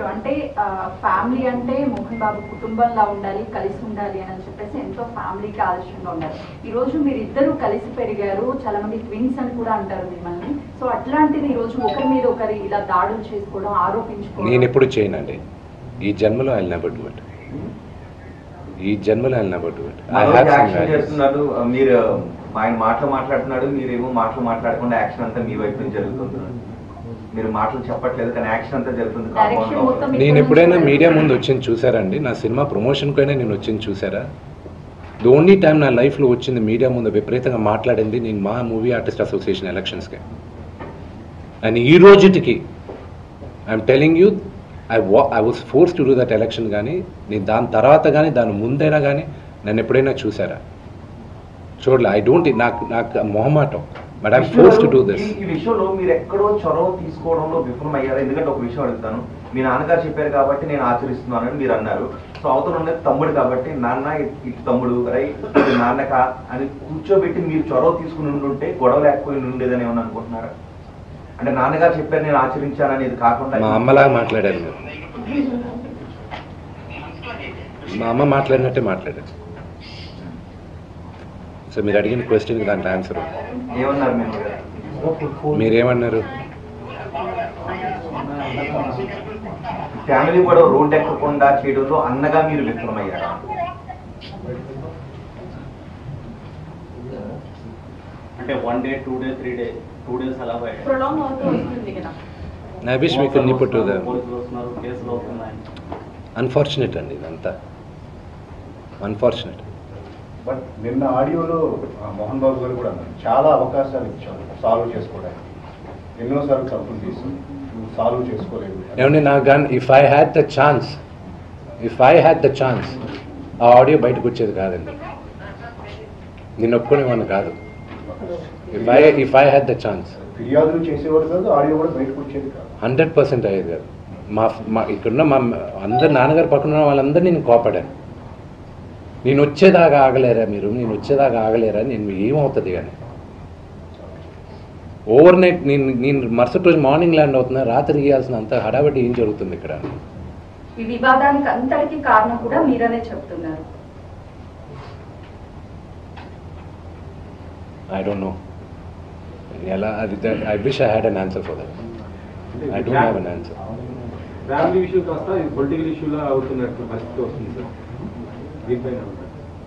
గారు అంటే ఫ్యామిలీ అంటే మోహన్ బాబు కుటుంబంలా ఉండాలి కలిసి ఉండాలి అని చెప్పేసి ఎంతో ఫ్యామిలీకి ఆదర్శంగా ఉన్నారు ఈ రోజు మీరు ఇద్దరు కలిసి పెరిగారు చాలా మంది ట్విన్స్ అని కూడా అంటారు మిమ్మల్ని సో అట్లాంటిది ఈ రోజు ఒకరి మీద ఒకరి ఇలా దాడులు చేసుకోవడం నేను ఆరోపించుకోవడం ఎప్పుడు చేయనండి ఈ జన్మలో ఐ నెవర్ డూ ఇట్ ఈ జన్మలో I never do it I Manoj action have చేస్తున్నాడు మీరు ఆయన మాటలు మాట్లాడుతున్నాడు మీరేమో మాటలు మాట్లాడకుండా యాక్షన్ అంతా మీ వైపు నుంచి జరుగుతుంది మీరు మాటలు చెప్పట్లేదు కానీ యాక్షన్ అంతా జరుగుతుంది Direction compound లో. మొత్తం నేను ఎప్పుడైనా మీడియా ముందు వచ్చింది చూసారండి నా సినిమా ప్రమోషన్కైనా నేను వచ్చింది చూసారా ది ఓన్లీ టైం నా లైఫ్లో వచ్చింది మీడియా ముందు విపరీతంగా మాట్లాడింది నేను మా మూవీ ఆర్టిస్ట్ అసోసియేషన్ ఎలక్షన్స్కి అండ్ ఈ రోజుటికి ఐఎమ్ టెలింగ్ యూ ఐ వా I was force to do that election కానీ నేను దాని తర్వాత కానీ దాని ముందైనా కానీ నన్ను ఎప్పుడైనా చూసారా చూడలే ఐ డోంట్ నాకు నాకు మొహమాటం but I'm force to do this ఈ- ఈ విషయంలో మీరు ఎక్కడో చొరవ తీసుకోవడంలో విఫలం అయ్యారు ఎందుకంటే ఒక విషయం అడుగుతాను మీ నాన్నగారు చెప్పారు కాబట్టి నేను ఆచరిస్తున్నానని మీరు అన్నారు సో అవతల ఉన్నది తమ్ముడు కాబట్టి నాన్న ఇ- ఇటు తమ్ముడు రై ఇది నాన్నక అని కూర్చోబెట్టి మీరు చొరవ తీసుకుని ఉండుంటే గొడవ లేకపోయి ఉండేదని ఏమన్నా అనుకుంటున్నారా అంటే నాన్నగారు చెప్పారు నేను ఆచరించానని ఇది కాకుండా మా అమ్మలాగా మాట్లాడారు మీరు మా అమ్మ మాట్లాడినట్టే మాట్లాడారు సో మీరు అడిగిన క్వశ్చన్కి దాంట్లో ఆన్సర్ ఉంది. ఏమన్నారు మేము మీరేమన్నారు ఫ్యామిలీ కూడా రోడ్ ఎక్కకుండా చేయడంలో అన్నగా మీరు విఫలమయ్యారా అంటే one day two day three day two days అలా పోయాయి. ప్రొలాంగ్ అవుతూ వస్తుంది కదా I wish me could put పోలీసులు వస్తున్నారు కేసులు అవుతున్నాయి అన్ఫార్చునేట్ అండి ఇదంతా అన్ఫార్చునేట్ బట్ నిన్న ఆడియోలో ఆ, మోహన్ బాబు గారు కూడా అన్నారు చాలా అవకాశాలు ఇచ్చారు సాల్వ్ చేసుకోవడానికి ఎన్నోసార్లు తప్పులు తీసి నువ్వు సాల్వ్ చేసుకోలేదు ఏమండి నాకు కానీ if I had the chance if I had the chance ఆ ఆడియో బయటకు వచ్చేది కాదండి నేను ఒప్పుకునేవాడిని కాదు if I if I had the chance ఫిర్యాదులు చేసేవాడు కాదు ఆడియో కూడా బయటకు వచ్చేది కాదు హండ్రెడ్ పర్సెంట్ అయ్యేది కాదు మా మా ఇక్కడున్న మా అందరు నాన్నగారు పక్కన ఉన్న వాళ్ళందరూ నేను కోపడాను నేను వచ్చేదాకా ఆగలేరా మీరు నేను వచ్చేదాకా ఆగలేరా నేను ఏమవుతుంది కానీ ఓవర్ నైట్ నేను నేను మరుసటి రోజు మార్నింగ్ ల్యాండ్ అవుతున్నా రాత్రి ఇవ్వాల్సిన అంత హడాబడి ఏం జరుగుతుంది ఇక్కడ ఈ వివాదానికి అంతటికి కారణం కూడా మీరనే చెప్తున్నారు ఐ డోంట్ నో ఎలా అది I wish I had an answer for that I don't have an answer family issue కాస్త పొలిటికల్ ఇష్యూలా అవుతున్నట్టు పరిస్థితి వస్తుంది సార్ దీనిపైన ఏమంటారు?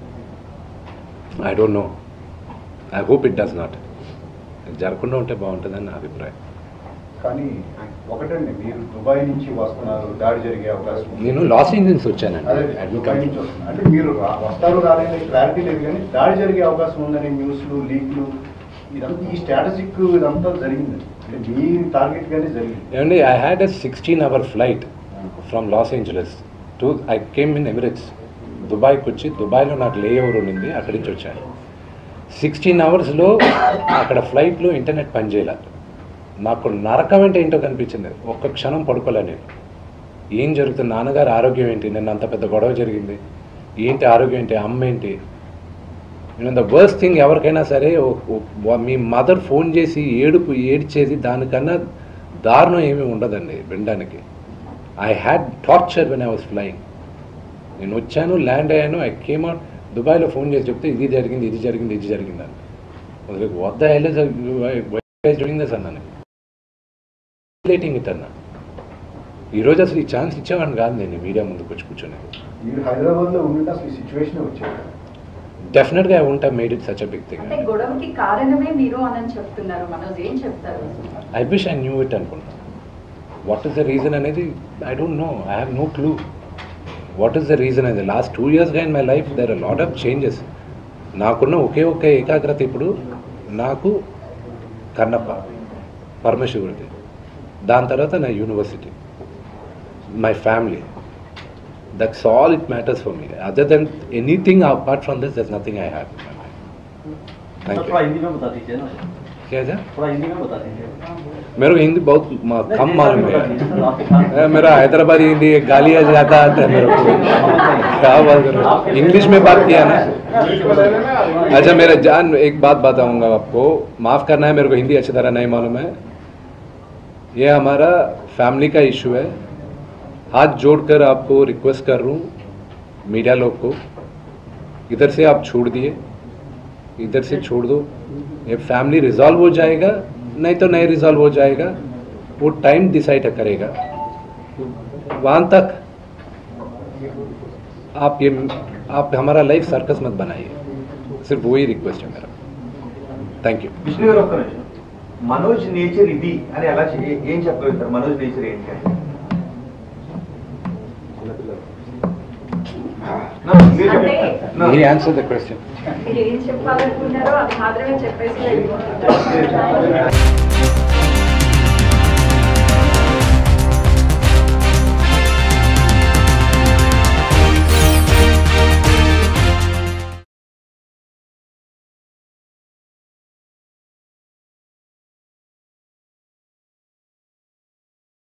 I don't know I hope it does not జరగకుండా ఉంటే బాగుంటుందని నా అభిప్రాయం కానీ ఒకటండి మీరు దుబాయ్ నుంచి వస్తున్నారు దాడి జరిగే అవకాశం ఉంది. నేను లాస్ ఏంజల్స్ అదే వచ్చానండి I didn't దుబాయ్ come. నుంచి వస్తున్నారు అంటే మీరు రా- వస్తారు రాలేని క్లారిటీ లేదు కానీ దాడి జరిగే అవకాశం ఉందని న్యూస్లు లీక్లు ఇదంతా ఈ స్ట్రాటజిక్ ఇదంతా జరిగింది అంటే మీ టార్గెట్ గానే జరిగింది ఏమండి I had a sixteen hour flight from Los Angeles to I came in Emirates దుబాయ్కి వచ్చి దుబాయ్లో నాకు లే ఓవర్ ఉండింది అక్కడి నుంచి వచ్చాను సిక్స్టీన్ అవర్స్లో అక్కడ ఫ్లైట్లో ఇంటర్నెట్ పనిచేయాల నాకు నరకం అంటే ఏంటో కనిపించింది ఒక్క క్షణం పడుకోలే నేను ఏం జరుగుతుంది నాన్నగారు ఆరోగ్యం ఏంటి నిన్న అంత పెద్ద గొడవ జరిగింది ఏంటి ఆరోగ్యం ఏంటి అమ్మ ఏంటి నేను ద వర్స్ట్ థింగ్ ఎవరికైనా సరే ఓ- ఓ- మీ మదర్ ఫోన్ చేసి ఏడుపు ఏడ్చేది దానికన్నా దారుణం ఏమీ ఉండదండి వినడానికి I had torture when I was flying నేను వచ్చాను ల్యాండ్ అయ్యాను ఐ కేమ్ అవుట్ దుబాయ్లో ఫోన్ చేసి చెప్తే ఇది జరిగింది ఇది జరిగింది ఇది జరిగింది అని వద్ద డూయింగ్ దస్ అన్నాను లేటింగ్ ఇట్ అన్నా ఈరోజు అసలు ఈ ఛాన్స్ ఇచ్చేవాడిని కాదు నేను మీడియా ముందుకు వచ్చి కూర్చొని మీరు హైదరాబాద్లో ఉంటే అసలు ఈ సిచ్యువేషన్ వచ్చేది డెఫినెట్గా ఐ ఉంటా made it such a big thing అంటే గొడవకి కారణమే మీరు అని చెప్తున్నారు మనోజ్ ఏం చెప్తారు I wish I knew it అనుకుంటా వాట్ ఈస్ ద రీజన్ అనేది I don't know I have no clue what is the reason అనేది లాస్ట్ టూ ఇయర్స్గా in my life there are lot of changes నాకున్న ఒకే ఒక్క ఏకాగ్రత ఇప్పుడు నాకు కన్నప్ప పరమశివుడిది దాని తర్వాత నా university my family that's all it matters for me other than anything apart from this does nothing I have thank थोड़ा యూ हिंदी में बता दीजिए ना क्या है थोड़ा हिंदी में बता दीजिए मेरे को हिंदी बहुत म- कम मालूम है सर, आपके साथ- ए, मेरा हैदराबादी हिंदी गाली जाता आता है मेरे को क्या बात कर रहे हो इंग्लिश में बात किया ना अच्छा मेरा जान एक बात बताऊंगा आपको माफ़ करना है मेरे को हिंदी अच्छी तरह नहीं मालूम है ये हमारा फैमिली का इशू है हाथ जोड़कर आपको रिक्वेस्ट कर रहा हूँ मीडिया लोग को इधर से आप छोड़ दिए इधर से छोड़ दो ये फैमिली रिजॉल्व हो जाएगा नहीं तो नहीं रिजॉल्व हो जाएगा वो टाइम डिसाइड करेगा वहाँ तक आप ये आप हमारा लाइफ सर्कस मत बनाइए सिर्फ वही रिक्वेस्ट है मेरा థ్యాంక్ యూ విష్ణు గారు ఒక్క నిమిషం మనోజ్ నేచర్ ఇది అని ఎలా చె- ఏ- ఏం చెప్పగలుగుతారు మనోజ్ నేచర్ ఏంటి అని No, మీరు అంటే- చెప్పండి. No. he answer the question మీరు ఏం చెప్పాలనుకున్నారో అది మాత్రమే చెప్పేసి వెళ్ళిపోతున్నారు